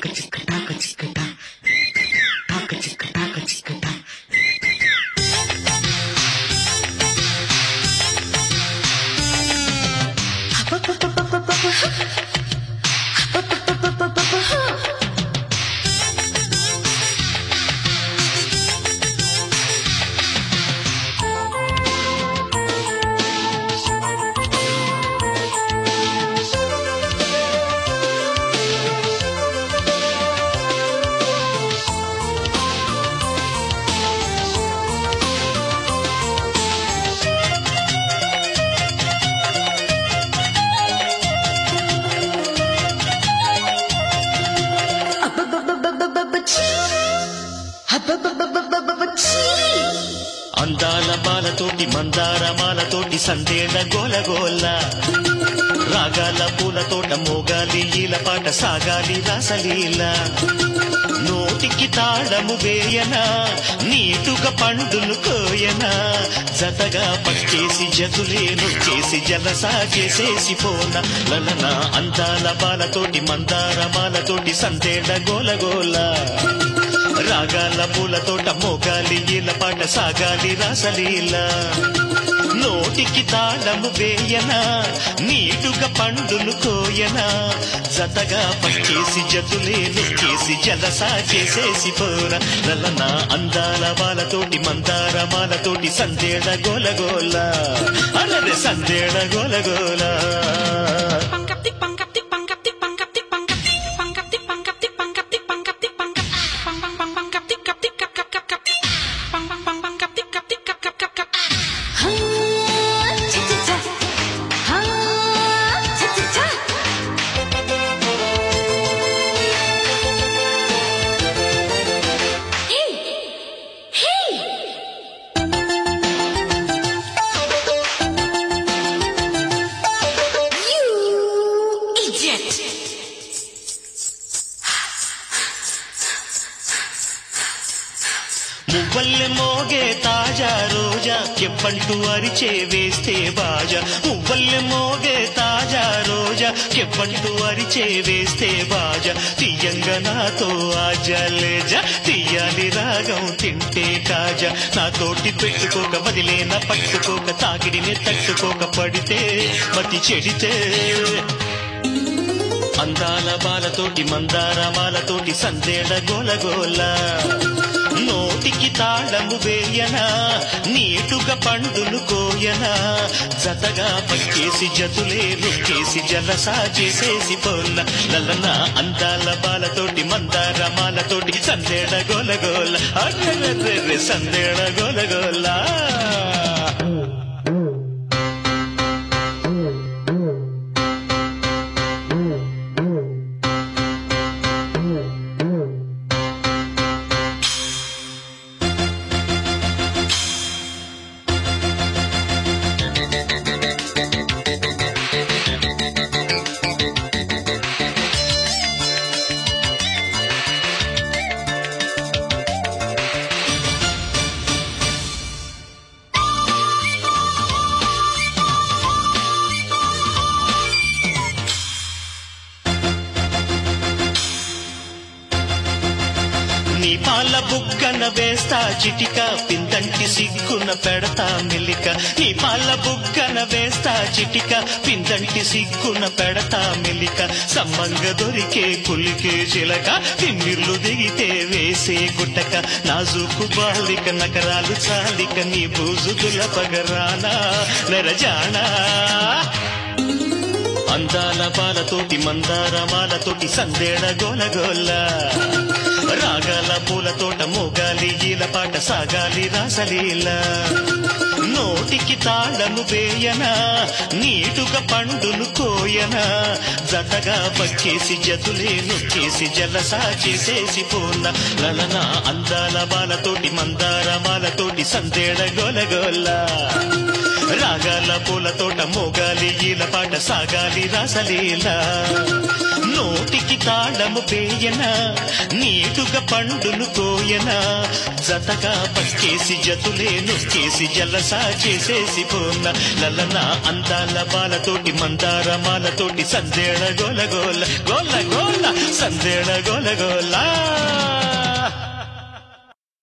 తాక చిక్క తాక చిక్క తా తాక చిక్క తాక చిక్క తా అందాల బాలతోటి మందార మాలతోటి సందేళ గోలగోల రాగాల పూలతోట మోగాలి ఈల పాట సాగాలి రాసలీల నోటికి తాళము వేయనా నీటుగా పండును కోయనా జతగా పట్టేసి జతులే నొక్కేసి జలసా చేసేసి పోన లలన అందాల బాలతోటి మందార మాలతోటి సందేళ గోలగోల రాగాల పూలతోట మోగాలి ఈల పాట సాగాలి రాసలీల నోటికి తాళము వేయనా నీటుగా పండును కోయనా జతగా పట్టేసి జతులే నొక్కేసి జలసా చేసేసి పోరా లలన అందాల బాలతోటి మందార మాలతోటి సందేళ గోలగోల అలరే సందేళ గోలగోల Pangkaptik pangkaptik pangkaptik pangkaptik pangkaptik pangkaptik pangkaptik pangkaptik pangkaptik pangkap pang pang pang pangkaptik kaptik kap kap kap kaptik pang pang pang pangkaptik kaptik kap kap kap kap మువ్వల్లె మోగే తాజా రోజా చెప్పంటూ అరిచే వేస్తే బాజా మువ్వల్లె మోగే తాజా రోజా చెప్పంటూ అరిచే వేస్తే బాజా తీయంగా నాతో ఆజలేజా తీయాలి రాగం తింటే కాజా నాతోటి పెట్టుకోక వదిలేన పట్టుకోక తాకిడిని తట్టుకోక పడితే మతి చెడితే అందాల బాలతోటి మందార మాలతోటి సందేళ గోలగోల నోటికి తాళము వేయనా నీటుగా పండును కోయనా జతగా పక్కేసి జతులే రుక్కేసి జలసా చేసేసి పోన్న లలన అందాల బాలతోటి మందార మాలతోటి సందేళ గోలగోల అర్రెర్రెర్రె సందేళ గోలగోల నీ పాల బుగ్గన వేస్తా చిటిక పిందంటి సిగ్గున పెడతా మిలిక నీ పాల బుగ్గన వేస్తా చిటిక పిందంటి సిగ్గున పెడతా మిలిక సమ్మంగ దొరికే కులికే చిలక తిమ్మిర్లు దిగితే వేసే గుట్టక నాజుకు బాలిక నకరాలు చాలిక నీ బూజుదుల పగరానా నరజానా అందాల పాలతోటి మందార మాలతోటి సందేళ గోలగోల రాగాల పూలతోట మోగాలి ఈల పాట సాగాలి రాసలీల నోటికి తాళము వేయనా నీటుగా పండును కోయనా జతగా పక్కేసి జతులే నొక్కేసి జలసా చేసేసి పోన్న లలన అందాల బాలతోటి మందార మాలతోటి సందేళ గోలగోల రాగాల పూలతోట మోగాలి ఈల పాట సాగాలి రాసలీల నోటికి తాళము పేయనా నీటుగా పండును కోయనా జతగా పచ్చేసి జతులే నొక్కేసి జలసా చేసేసి పోన లలన అందాల బాలతోటి మందార మాలతోటి సందేళ గోల గోల గోల గోల సందేళ గోల గోల